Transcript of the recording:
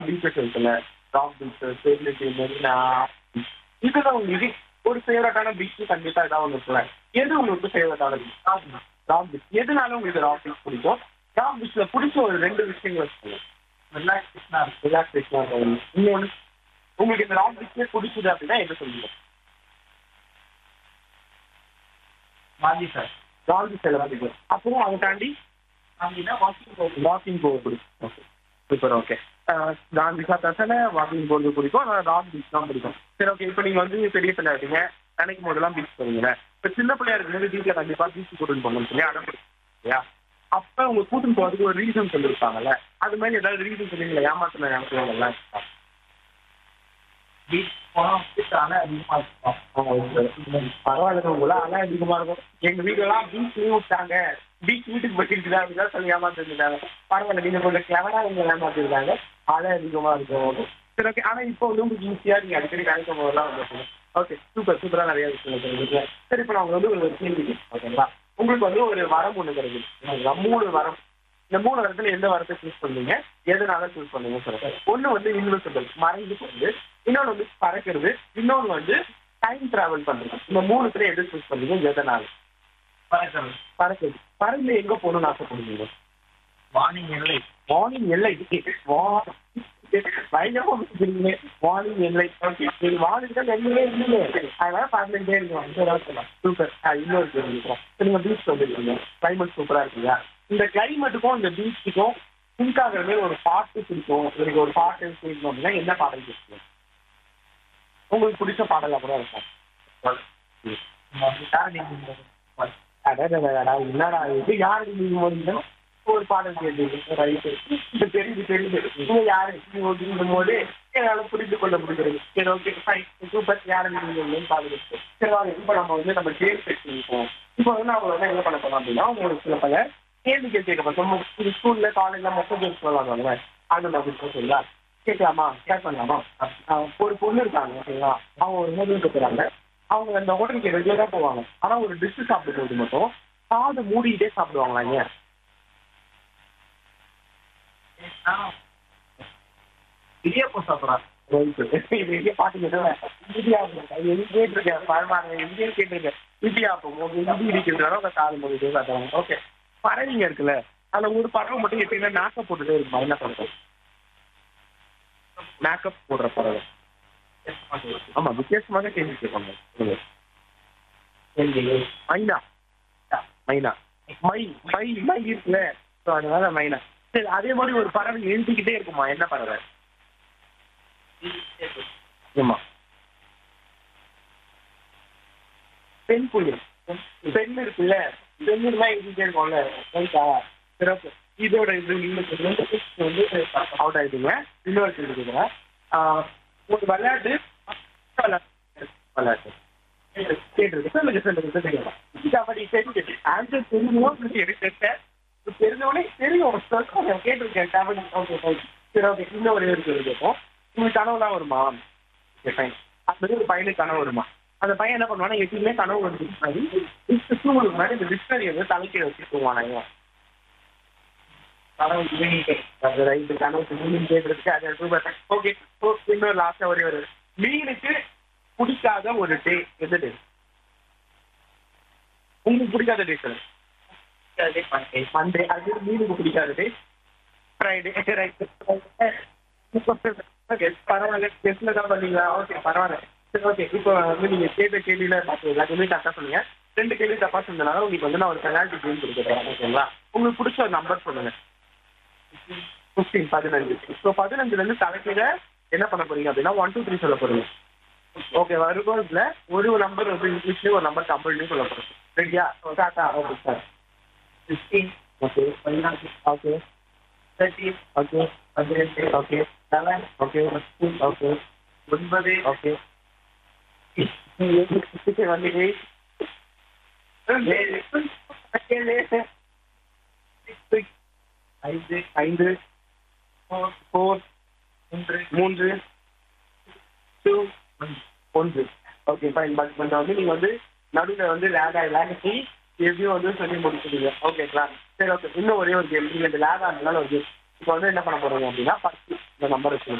Beaches இருக்குல்ல rock beach stability Marina இதுதான் உங்களுக்கு ஒரு ஃபேவரட்டான பீச் கண்டிப்பா ஏதாவது ஒன்று இருக்குல்ல எது உங்களுக்கு ஃபேவரட்டான பீச் ராக் பீச் எதனால உங்களுக்கு ராக் பீச் பிடிக்கும் ராக் பீச்ல பிடிச்ச ஒரு ரெண்டு விஷயங்கள் சொல்லுங்க ரிலாக்ஸேஷனா இருக்கும் ரிலாக்ஸேஷனா இருக்கும் இன்னொன்று உங்களுக்கு இந்த ராக் பீச்சே பிடிச்சது அப்படின்னா எது சொல்லுங்க வாங்கி சார் ராக் பீச் எல்லாம் பிடிக்கும் அப்புறம் அதை தாண்டி வாங்கினா வாக்கிங் போகும் வாக்கிங் போக பிடிக்கும் ஓகே சூப்பர் ஓகே காந்தி சாத்தான வாக்கிங் போகிறது பிடிக்கும் ஆனால் ராக் பீச் தான் பிடிக்கும் சரி ஓகே இப்போ நீங்கள் வந்து பெரிய பிள்ளை இருக்கீங்க நினைக்கும் போதெல்லாம் பீச் போவீங்களே இப்போ சின்ன பிள்ளையா இருக்கும்போது வீட்டில் கண்டிப்பாக பீச் கூட்டின்னு போகணும்னு சொல்லி அடம் பிடிக்கும் இல்லையா அப்போ உங்க கூட்டின்னு போகிறதுக்கு ஒரு ரீசன் சொல்லியிருப்பாங்கல்ல அது மாதிரி ஏதாவது ரீசன் சொன்னீங்களா ஏமாத்தின ஞாபகங்கள்லாம் இருக்கா? பீச் போனால் பீச் அலை அதிகமாக இருக்கும் பரவாயில்ல உங்களா அதான் அதிகமா இருக்கும் எங்க வீட்டுலாம் பீச் லீவ் விட்டாங்க பீச் வீட்டுக்கு போயிட்டு அப்படிதான் சொல்லி ஏமாத்திருந்தாங்க பரவாயில்ல நீங்க கொஞ்சம் கிளவரா நீங்க ஏமாத்திருக்காங்க அலை அதிகமா இருக்கும் சரி ஓகே ஆனா இப்போ வந்து உங்களுக்கு ஈஸியா நீங்க அடிக்கடி கிடைக்கும் போதெல்லாம் வந்து ஓகே சூப்பர் சூப்பரா நிறைய விஷயம் தெரிஞ்சுக்கல சரி இப்போ நான் வந்து ஒரு கேள்வி கேட்கிறேன், ஓகேங்களா உங்களுக்கு வந்து ஒரு வரம் ஒண்ணு கிடைக்குது ஓகேங்களா? மூணு வரம் இந்த மூணு வரத்துல எந்த வரத்தை சூஸ் பண்ணீங்க எதனால சூஸ் பண்ணீங்க சொல்லுங்க ஒண்ணு வந்து இன்வெஸ்டபிள் மறைஞ்சு போகுது இன்னொன்னு வந்து பறக்கிறது இன்னொன்னு வந்து டைம் டிராவல் பண்றது இந்த மூணுத்துல எது சூஸ் பண்ணீங்க எதனால பறக்கிறது பறக்கிறது பறந்து எங்க போகணும்னு ஆசைப்படுவீங்க வார்னிங் எல்லை வார்னிங் எல்லை பயங்கரமா பேசுறீங்க வார்னிங் எல்லை வார்னிங் தான் எங்கேயுமே இல்லையே அதனால பறந்துட்டே இருக்கோம் சூப்பர் இன்னொரு கேள்வி கேட்கிறேன். இப்ப நீங்க பீச் வந்துருக்கீங்க கிளைமேட் சூப்பரா இருக்குங்க இந்த கிளைமேட்டுக்கும் இந்த பீச்சுக்கும் சிங்க் ஆகிற மாதிரி ஒரு பாட்டு பிடிக்கும் எனக்கு ஒரு பாட்டு பிடிக்கணும் அப்படின்னா என்ன பாடல் பிடிக்கும் உங்களுக்கு பிடிச்ச பாடல் கூட இருக்கும் அடடடடா, என்னடா இது யாரு நீங்க வந்து ஒரு பாடல் கேட்டீங்க ரைட்டு இது தெரியுது தெரியுது நீங்க யாரு நீங்க அப்படிங்கும் போது என்னால புரிந்து கொள்ள முடிகிறது சரி ஓகே ஃபைன் சூப்பர் யாரு நீங்க பாடல் சரி வாங்க இப்போ நம்ம வந்து நம்ம கேம் பேசிருக்கோம் இப்போ வந்து அவங்க வந்து என்ன பண்ண போறோம் அப்படின்னா உங்களுக்கு சில பல கேள்விகள் கேட்க போறோம் ஸ்கூல்ல காலேஜ்ல மொத்தம் கேம்ஸ் விளாடுவாங்க அது நம்ம சொல்லுங்களா கேட்கலாமா ஸ்டார்ட் பண்ணலாமா ஆஹ் ஒரு பொண்ணு இருக்காங்க ஓகேங்களா அவங்க ஒரு ஹோட்டல் இருக்கிறாங்க அவங்க அந்த ஹோட்டலுக்கு ரெகுலரா போவாங்க ஆனா ஒரு டிஷ் சாப்பிடும் போது மட்டும் காது மூடிக்கிட்டே சாப்பிடுவாங்களா ஏன் இடியாப்பம் சாப்பிட்றான் ரைட்டு. இது எங்கே பாத்தீங்கன்னா இடியாப்பம் அது எங்க கேட்டிருக்கேன் பரவாயில்ல எங்கேயும் கேட்டிருக்கேன் இடியாப்பம் ஓகே இடி இடிக்கிறதால அவங்க காது மூடிட்டே சாப்பிடுவாங்க ஓகே பறவைங்க இருக்குல்ல அதுல ஒரு பறவை மட்டும் எப்படின்னா நாக்க போட்டுட்டே இருக்குமா என்ன பண்றது மேக்கப் போடுற பறவை ஆமா வித்தியாசமாக கேள்வி கேட்பாங்க சொல்லுங்க. மைனா மைனா மை மை மை இருக்குல்ல ஸோ அதனால மைனா சரி அதே மாதிரி ஒரு பறவை எழுதிக்கிட்டே இருக்குமா என்ன பறவை ஆமா பெண் புயல் பெண் இருக்குல்ல பெண் தான் எழுதிட்டே இருக்கும்ல ரைட்டா சிறப்பு இதோட இது இன்னும் ரெண்டு question வந்து அவுட் ஆயிடுங்க இன்னொரு கேள்வி கேட்குறேன் ஆஹ் ஒரு விளையாட்டு விளையாட்டு கேட்டிருக்கு சொல்லுங்க சொல்லுங்க சொல்லுங்க கபடி தெரிஞ்சு ஆன்சர் தெரியுமோ எனக்கு தெரியல தெரிஞ்சவனே தெரியும் சொல்லுங்க கேட்டிருக்கேன் கபடி ஓகே சரி ஓகே இன்னும் ஒரே ஒரு கேள்வி கேட்போம் உங்களுக்கு கனவுலாம் வருமா ஓகே ஃபைன் அது ஒரு பையனுக்கு கனவு வருமா அந்த பையன் என்ன பண்ணுவானா எப்பயுமே கனவு வந்து மாதிரி தூங்குறதுக்கு முன்னாடி இந்த டிக்ஷனரி வந்து தலைக்கீழ வச்சு தூங்குவானாங்க கனவு மீனிங் அது ரைட்டு கனவு மீனிங் கேட்கறதுக்கு அது சூப்பர் ஓகே இன்னொரு லாஸ்டா ஒரே ஒரு மீனுக்கு பிடிக்காத ஒரு டே எந்த டே உங்களுக்கு பிடிக்காத டே சார் மண்டே அது மீனுக்கு பிடிக்காத டே ஃப்ரைடே ரைட் ஓகே பரவாயில்ல டெஸ்ட்ல தான் பண்ணீங்களா ஓகே பரவாயில்ல சரி ஓகே இப்போ வந்து நீங்க கேட்ட கேள்வியில பார்த்து எல்லாத்தையுமே கரெக்டாக சொன்னீங்க ரெண்டு கேள்வி தப்பா சொன்னதுனால உங்களுக்கு வந்து நான் ஒரு பெனால்டி கேம் கொடுக்குறேன் ஓகேங்களா உங்களுக்கு பிடிச்ச ஒரு நம்பர் சொல்லுங்க ஃபிஃப்டீன் பதினஞ்சு ஸோ பதினஞ்சுல இருந்து தலைக்கீழ என்ன பண்ண போறீங்க அப்படின்னா ஒன் டூ த்ரீ சொல்ல போறீங்க ஓகே வருகோஸ்ல ஒரு நம்பர் வந்து இங்கிலீஷ்லயும் ஒரு நம்பர் தமிழ்லயும் சொல்ல போறோம் ரெடியா டாட்டா ஓகே சார் ஃபிஃப்டீன் ஓகே பதினாறு ஓகே தேர்ட்டீன் ஓகே பதினெட்டு ஓகே செவன் ஓகே ஓகே ஒன்பது ஓகே வந்து ஐந்து ஐந்து ஃபோர் ஃபோர் மூன்று மூன்று டூ ஒன்று ஓகே ஃபைன் பட் கொஞ்சம் வந்து நீங்க வந்து நடுவில் வந்து லேக் ஆகி லேக் ஆகி எப்படியும் வந்து சொல்லி முடிச்சிடுங்க ஓகேங்களா சரி ஓகே இன்னும் ஒரே ஒரு கேம் நீங்க இந்த லேக் ஆனதுனால ஒரு கேம் இப்போ வந்து என்ன பண்ண போறீங்க அப்படின்னா ஃபர்ஸ்ட் இந்த நம்பர் வச்சு